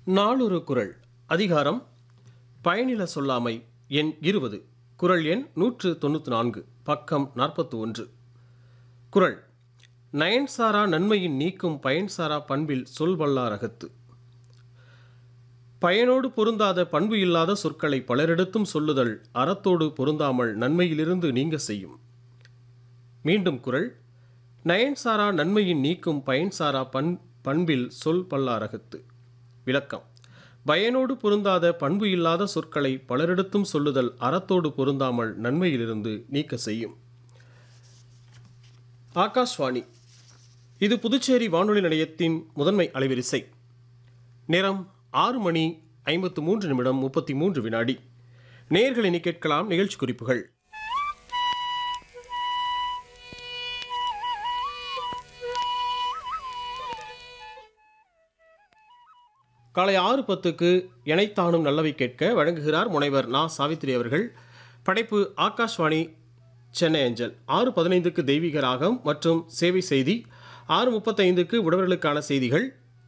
நாளொரு குறள் அதிகாரம் பயனில சொல்லாமை எண் இருபது குறள் எண் நூற்று தொண்ணூற்றி நான்கு பக்கம் நாற்பத்தி ஒன்று குறள் நயன்சாரா நன்மையின் நீக்கும் பயன்சாரா பண்பில் சொல்வல்லாரகத்து பயனோடு பொருந்தாத பண்பு இல்லாத சொற்களை பலரிடத்தும் சொல்லுதல் அறத்தோடு பொருந்தாமல் நன்மையிலிருந்து நீங்க செய்யும் மீண்டும் குறள் நயன்சாரா நன்மையின் நீக்கும் பயன்சாரா பண் பண்பில் சொல் பல்லாரகத்து விளக்கம் பயனோடு பொருந்தாத பண்பு இல்லாத சொற்களை பலரிடத்தும் சொல்லுதல் அறத்தோடு பொருந்தாமல் நன்மையிலிருந்து நீக்க செய்யும் ஆகாஷ்வாணி இது புதுச்சேரி வானொலி நிலையத்தின் முதன்மை அலைவரிசை நேரம் ஆறு மணி ஐம்பத்து மூன்று நிமிடம் முப்பத்தி மூன்று வினாடி நேர்களை கேட்கலாம் நிகழ்ச்சி குறிப்புகள் காலை ஆறு பத்துக்கு இணைத்தானும் நல்லவை கேட்க வழங்குகிறார் முனைவர் நா சாவித்திரி அவர்கள் படைப்பு ஆகாஷ்வாணி சென்னை அஞ்சல் ஆறு பதினைந்துக்கு தெய்வீக ராகம் மற்றும் சேவை செய்தி ஆறு முப்பத்தைந்துக்கு உழவர்களுக்கான செய்திகள்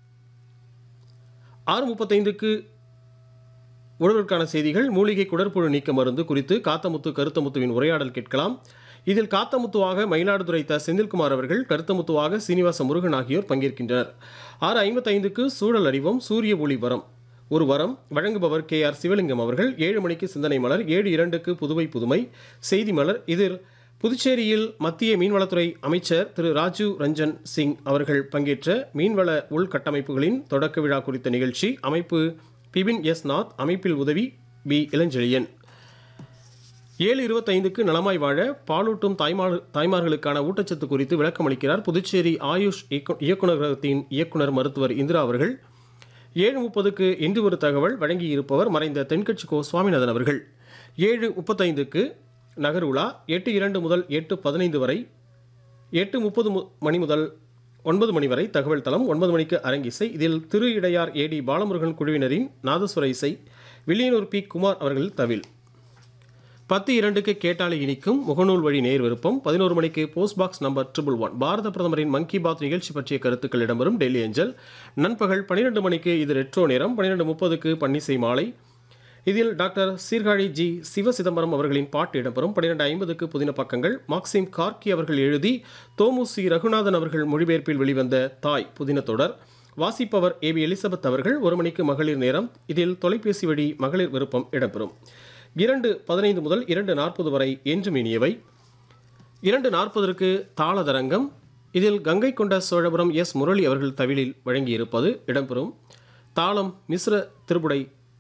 ஆறு முப்பத்தைந்துக்கு உழவர்களுக்கான செய்திகள் மூலிகை குடற்புழு நீக்க மருந்து குறித்து காத்தமுத்து கருத்தமுத்துவின் உரையாடல் கேட்கலாம் இதில் காத்தமுத்துவாக மயிலாடுதுறை த செந்தில்குமார் அவர்கள் கருத்தமுத்துவாக சீனிவாச முருகன் ஆகியோர் பங்கேற்கின்றனர் ஆறு ஐம்பத்தைந்துக்கு சூழல் அறிவோம் சூரிய ஒளி வரம் ஒரு வரம் வழங்குபவர் கே ஆர் சிவலிங்கம் அவர்கள் ஏழு மணிக்கு சிந்தனை மலர் ஏழு இரண்டுக்கு புதுவை புதுமை செய்தி மலர் இதில் புதுச்சேரியில் மத்திய மீன்வளத்துறை அமைச்சர் திரு ராஜீவ் ரஞ்சன் சிங் அவர்கள் பங்கேற்ற மீன்வள உள்கட்டமைப்புகளின் தொடக்க விழா குறித்த நிகழ்ச்சி அமைப்பு பிபின் எஸ் நாத் அமைப்பில் உதவி பி இளஞ்செழியன் ஏழு இருபத்தைந்துக்கு நலமாய் வாழ பாலூட்டும் தாய்மார் தாய்மார்களுக்கான ஊட்டச்சத்து குறித்து விளக்கம் அளிக்கிறார் புதுச்சேரி ஆயுஷ் இயக்கு- இயக்குநரகத்தின் இயக்குனர் மருத்துவர் இந்திரா அவர்கள் ஏழு முப்பதுக்கு இன்று ஒரு தகவல் வழங்கியிருப்பவர் மறைந்த தென்கட்சி கோ சுவாமிநாதன் அவர்கள் ஏழு முப்பத்தைந்துக்கு நகர் உலா எட்டு இரண்டு முதல் எட்டு பதினைந்து வரை எட்டு முப்பது மு- மணி முதல் ஒன்பது மணி வரை தகவல் தளம் ஒன்பது மணிக்கு அரங்கிசை இதில் திரு இடையார் ஏடி பாலமுருகன் குழுவினரின் நாதஸ்வர இசை வில்லியனூர் பி குமார் அவர்கள் தவில் பத்து இரண்டுக்கு கேட்டாலே இனிக்கும் முகநூல் வழி நேர் விருப்பம் பதினோரு மணிக்கு post box number triple one பாரத பிரதமரின் மன் கி பாத் நிகழ்ச்சி பற்றிய கருத்துக்கள் இடம்பெறும் டெல்லி ஏஞ்சல் நண்பகல் பன்னிரெண்டு மணிக்கு இது ரெட்ரோ நேரம் பன்னிரெண்டு முப்பதுக்கு பன்னிசை மாலை இதில் டாக்டர் சீர்காழி ஜி சிவ சிதம்பரம் அவர்களின் பாட்டு இடம்பெறும் பன்னிரெண்டு ஐம்பதுக்கு புதின பக்கங்கள் மாக்சிம் கார்கி அவர்கள் எழுதி தோமு சி ரகுநாதன் அவர்கள் மொழிபெயர்ப்பில் வெளிவந்த தாய் புதின தொடர் வாசிப்பவர் ஏ பி எலிசபெத் அவர்கள் ஒரு மணிக்கு மகளிர் நேரம் இதில் தொலைபேசி வழி மகளிர் விருப்பம் இடம்பெறும் இரண்டு பதினைந்து முதல் இரண்டு நாற்பது வரை என்றும் இனியவை இரண்டு நாற்பதற்கு தாளதரங்கம் இதில் கங்கை கொண்ட சோழபுரம் எஸ் முரளி அவர்கள் தவிலில் வழங்கியிருப்பது இடம்பெறும் தாளம் மிஸ்ர திருப்புடை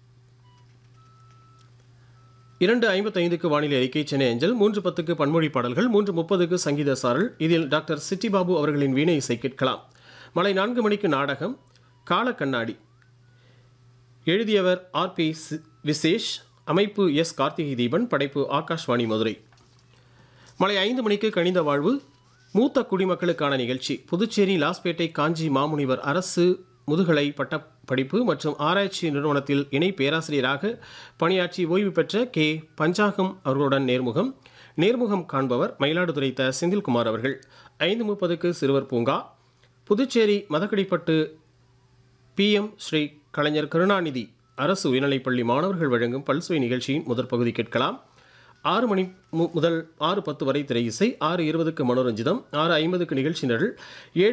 இரண்டு ஐம்பத்தைந்துக்கு வானிலை அறிக்கை சென்னை அஞ்சல் மூன்று பத்துக்கு பன்மொழி பாடல்கள் மூன்று முப்பதுக்கு சங்கீத சாரல் இதில் டாக்டர் சிட்டிபாபு அவர்களின் வீணை இசை கேட்கலாம் மாலை நான்கு மணிக்கு நாடகம் கால கண்ணாடி எழுதியவர் ஆர் பி சி- விசேஷ் அமைப்பு எஸ் கார்த்திகை தீபன் படைப்பு ஆகாஷ்வாணி மதுரை மாலை ஐந்து மணிக்கு கணித வாழ்வு மூத்த குடிமக்களுக்கான நிகழ்ச்சி புதுச்சேரி லாஸ்பேட்டை காஞ்சி மாமுனிவர் அரசு முதுகலை பட்டப் படிப்பு மற்றும் ஆராய்ச்சி நிறுவனத்தில் இணை பேராசிரியராக பணியாற்றி ஓய்வு பெற்ற கே பஞ்சாகம் அவர்களுடன் நேர்முகம் நேர்முகம் காண்பவர் மயிலாடுதுறை த செந்தில்குமார் அவர்கள் ஐந்து முப்பதுக்கு சிறுவர் பூங்கா புதுச்சேரி மதக்கடிப்பட்டு பிஎம் ஸ்ரீ கலைஞர் கருணாநிதி அரசு உயர்நிலைப்பள்ளி மாணவர்கள் வழங்கும் பல்சுவை நிகழ்ச்சியின் முதற் பகுதி கேட்கலாம் ஆறு மணி மு- முதல் ஆறு பத்து வரை திரை இசை ஆறு இருபதுக்கு மனோரஞ்சிதம் ஆறு ஐம்பதுக்கு நிகழ்ச்சி நிரல் ஏழு